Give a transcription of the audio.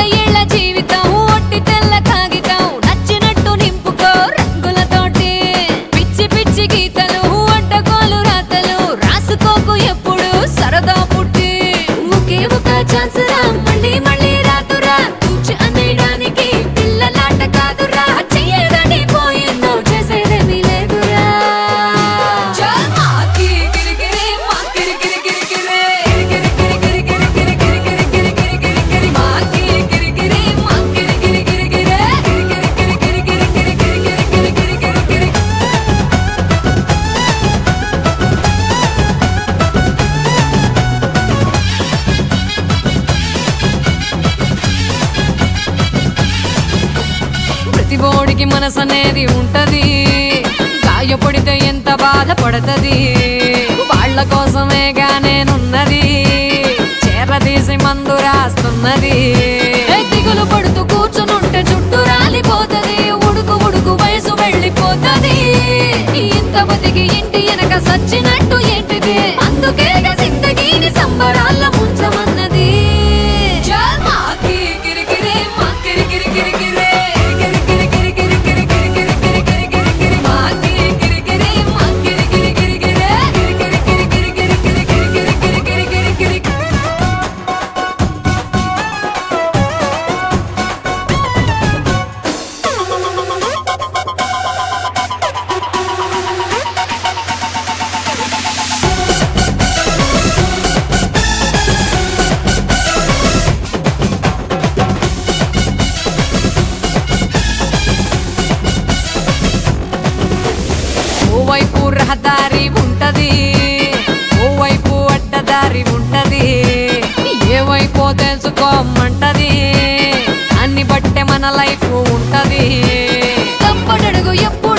ఏళ్ల జీవితం ఒట్టి తెల్ల కాగితం నచ్చినట్టు నింపుకో రంగులతోటి పిచ్చి పిచ్చి గీతలు అడ్డగోలు రాతలు రాసుకోకు ఎప్పుడు సరదా పుట్టి ఒకే ఒక ఛాన్స్ రా మళ్ళీ మళ్ళీ రాదురా కూర్చు అనేయడానికి పిల్లలాట కాదురా చెయ్యదని పోయిందో చేసేదేమీ లేదురా చల్ మాకి గిరిగిరి మా గిరిగిరి గిరిగిరి గిరిగిరి గిరిగిరి గిరిగిరి గిరిగిరి గిరిగిరి మాకి గిరిగిరి మా గిరిగిరి గిరిగిరి గిరిగిరి గిరిగిరి గిరిగిరి గిరిగిరి ప్రతి బోడికి మనసు అనేది ఉంటది గాయపడితే ఎంత బాధపడతది వాళ్ళ కోసమేగా నేనున్నది చేరదీసి మందు రాస్తున్నది ఏ దిగులు పడుతూ కూర్చునుంటే చుట్టూ రాలిపోతది ఉడుకు ఉడుకు వయసు వెళ్ళిపోతది ఇంత బతికి ఇంటి వెనక సచ్చినట్టు ఏంటిది అందుకేగా జిందగీని సంబరాల ముంచమన్నది చల్ మాకి గిరిగిరి మా గిరిగిరి గిరిగిరి గిరిగిరి గిరిగిరి గిరిగిరి గిరిగిరి గిరిగిరి గిరి మాకి గిరిగిరి మా గిరిగిరి గిరిగిరి గిరిగిరి గిరిగిరి గిరిగిరి గిరిగిరి గిరిగిరి ఓవైపు రహదారి ఉంటది ఓవైపు అడ్డదారి ఉంటది ఏ వైపు తెలుసుకోమంటది అన్ని బట్టే మన లైఫ్ ఉంటది తప్పడడుగు ఎప్పుడు